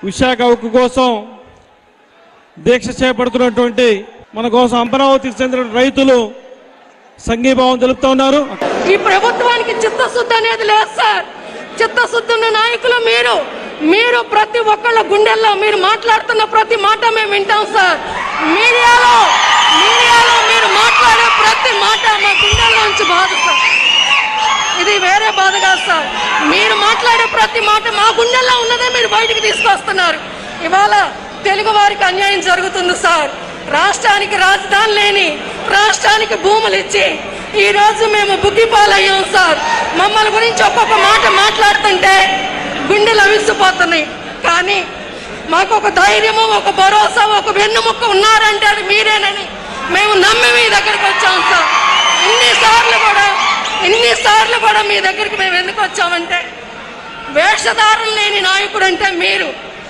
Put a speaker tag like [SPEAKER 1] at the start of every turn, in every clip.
[SPEAKER 1] విశాఖ ఉక్కు కోసం దీక్ష చేపడుతున్నటువంటి మన కోసం అమరావతికి చెందిన రైతులు సంఘీభావం తెలుపుతా ఉన్నారు
[SPEAKER 2] ఈ ప్రభుత్వానికి చిత్తశుద్ధి అనేది లేదు సార్ చిత్తశుద్ధి ఉన్న నాయకులు మీరు మీరు ప్రతి ఒక్కళ్ళ గుండెల్లో మీరు మాట్లాడుతున్న ప్రతి మాట మేము వింటాం సార్ మీడియాలో మీడియాలో మీరు మాట్లాడే ప్రతి మాట మా గుండెల్లోంచి బాధ సార్ ఇది వేరే బాధ కాదు సార్ మీరు మాట్లాడే ప్రతి మాట మా గుండెల్లో ఉన్నదే మీరు బయటికి తీసుకొస్తున్నారు ఇవాళ తెలుగు వారికి అన్యాయం జరుగుతుంది సార్ రాష్ట్రానికి రాజధాని లేని రాష్ట్రానికి భూములు ఇచ్చి ఈ రోజు మేము బుగ్గిపాలయ్యాం సార్ మమ్మల్ని గురించి ఒక్కొక్క మాట మాట్లాడుతుంటే గుండెలు అవిసిపోతున్నాయి కానీ మాకు ఒక ధైర్యము ఒక భరోసా ఒక వెన్నుముక్క ఉన్నారంటే అది మీరేనని మేము నమ్మి మీ దగ్గరికి వచ్చాం సార్ ఇన్నిసార్లు కూడా ఇన్నిసార్లు కూడా మీ దగ్గరికి మేము ఎందుకు వచ్చామంటే వేషధారణ లేని నాయకుడు అంటే మీరు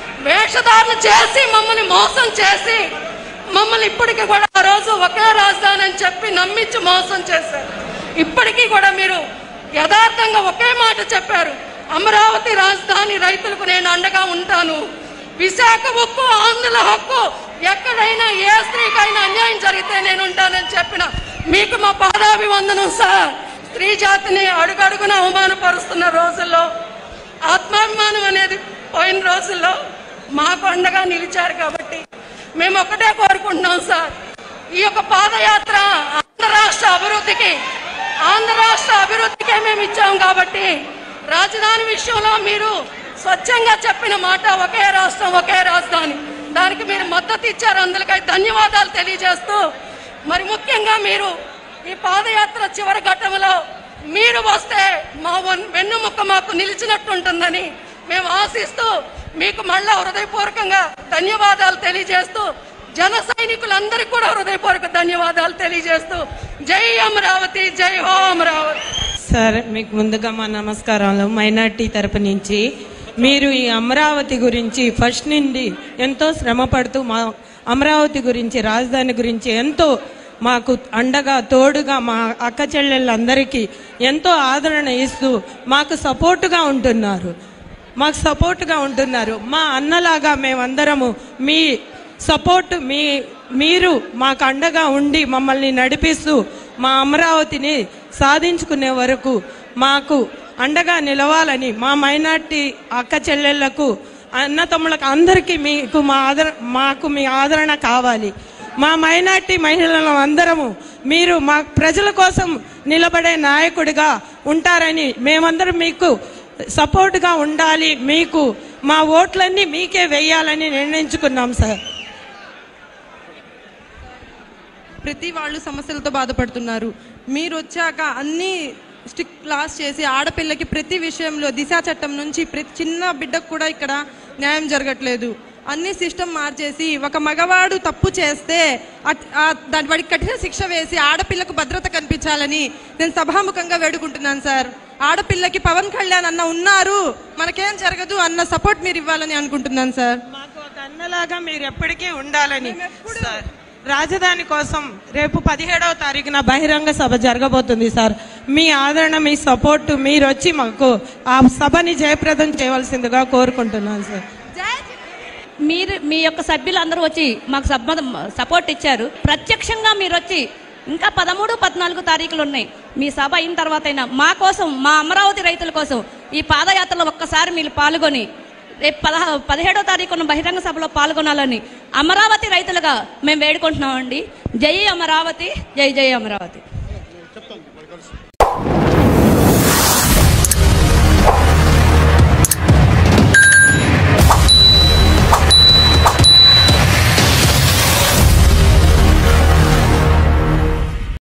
[SPEAKER 2] వేషధారణ చేసి మమ్మల్ని మోసం చేసి మమ్మల్ని ఇప్పటికీ కూడా ఆ రోజు ఒకే రాజధాని అని చెప్పి నమ్మించి మోసం చేశారు ఇప్పటికీ కూడా మీరు యథార్థంగా ఒకే మాట చెప్పారు అమరావతి రాజధాని రైతులకు నేను అండగా ఉంటాను విశాఖ ఉక్కు ఆంధ్రుల హక్కు ఎక్కడైనా ఏ స్త్రీకైనా అన్యాయం జరిగితే నేను ఉంటానని చెప్పిన మీకు మా పాదాభివందనం సార్ స్త్రీ జాతిని అడుగడుగున అవమానపరుస్తున్న రోజుల్లో ఆత్మాభిమానం అనేది పోయిన రోజుల్లో మాకు అండగా నిలిచారు కాబట్టి మేము ఒకటే కోరుకుంటున్నాం సార్ ఈ యొక్క పాదయాత్ర ఆంధ్ర రాష్ట్ర అభివృద్ధికి ఆంధ్ర రాష్ట్ర అభివృద్ధికే మేము ఇచ్చాం కాబట్టి రాజధాని విషయంలో మీరు స్వచ్ఛంగా చెప్పిన మాట ఒకే రాష్ట్రం ఒకే రాజధాని దానికి మీరు మద్దతు ఇచ్చారు అందుకై ధన్యవాదాలు తెలియజేస్తూ మరి ముఖ్యంగా మీరు ఈ పాదయాత్ర చివరి ఘట్టంలో మీరు వస్తే మా వన్- వెన్నుముక్క మాకు నిలిచినట్టుంటుందని మేము ఆశిస్తూ మీకు మళ్ళా హృదయపూర్వకంగా ధన్యవాదాలు తెలియజేస్తూ జన సైనికులందరికీ కూడా హృదయపూర్వక ధన్యవాదాలు తెలియజేస్తూ జై అమరావతి జై హో అమరావతి
[SPEAKER 3] సార్ మీకు ముందుగా మా నమస్కారాలు మైనార్టీ తరపు నుంచి మీరు ఈ అమరావతి గురించి ఫస్ట్ నుండి ఎంతో శ్రమ పడుతూ మా అమరావతి గురించి రాజధాని గురించి ఎంతో మాకు అండగా తోడుగా మా అక్క చెల్లెళ్ళందరికీ ఎంతో ఆదరణ ఇస్తూ మాకు సపోర్టుగా ఉంటున్నారు మాకు సపోర్టుగా ఉంటున్నారు మా అన్నలాగా మేమందరము మీ సపోర్ట్ మీ మీరు మాకు అండగా ఉండి మమ్మల్ని నడిపిస్తూ మా అమరావతిని సాధించుకునే వరకు మాకు అండగా నిలవాలని మా మైనార్టీ అక్క చెల్లెళ్లకు అన్నతమ్ములకు అందరికీ మీకు మా ఆదర మాకు మీ ఆదరణ కావాలి మా మైనార్టీ మహిళలను అందరము మీరు మా ప్రజల కోసం నిలబడే నాయకుడిగా ఉంటారని మేమందరం మీకు సపోర్ట్గా ఉండాలి మీకు మా ఓట్లన్నీ మీకే వేయాలని నిర్ణయించుకున్నాం సార్
[SPEAKER 4] ప్రతి వాళ్ళు సమస్యలతో బాధపడుతున్నారు మీరు వచ్చాక అన్ని స్టిక్ క్లాస్ చేసి ఆడపిల్లకి ప్రతి విషయంలో దిశా చట్టం నుంచి ప్రతి చిన్న బిడ్డకు కూడా ఇక్కడ న్యాయం జరగట్లేదు అన్ని సిస్టమ్ మార్చేసి ఒక మగవాడు తప్పు చేస్తే అట్- ఆ దాని వాడికి కఠిన శిక్ష వేసి ఆడపిల్లకు భద్రత కల్పించాలని నేను సభాముఖంగా వేడుకుంటున్నాను సార్ ఆడపిల్లకి పవన్ కళ్యాణ్ అన్న ఉన్నారు మనకేం జరగదు అన్న సపోర్ట్ మీరు ఇవ్వాలని అనుకుంటున్నాను సార్
[SPEAKER 3] మాకు ఒక అన్నలాగా మీరు ఎప్పటికీ ఉండాలని సార్ రాజధాని కోసం రేపు పదిహేడవ తారీఖున బహిరంగ సభ జరగబోతుంది సార్ మీ ఆదరణ మీ సపోర్ట్ మీరు వచ్చి మాకు ఆ సభని జయప్రదం చేయవలసిందిగా కోరుకుంటున్నాను సార్
[SPEAKER 5] మీరు మీ యొక్క సభ్యులందరూ వచ్చి మాకు సమ్మతం సపోర్ట్ ఇచ్చారు ప్రత్యక్షంగా మీరు వచ్చి ఇంకా పదమూడు పద్నాలుగు తారీఖులు ఉన్నాయి మీ సభ అయిన తర్వాత అయినా మా కోసం మా అమరావతి రైతుల కోసం ఈ పాదయాత్రలో ఒక్కసారి మీరు పాల్గొని రేపు పదహ పదిహేడో తారీఖున బహిరంగ సభలో పాల్గొనాలని అమరావతి రైతులుగా మేము వేడుకుంటున్నామండి జై అమరావతి జై జై అమరావతి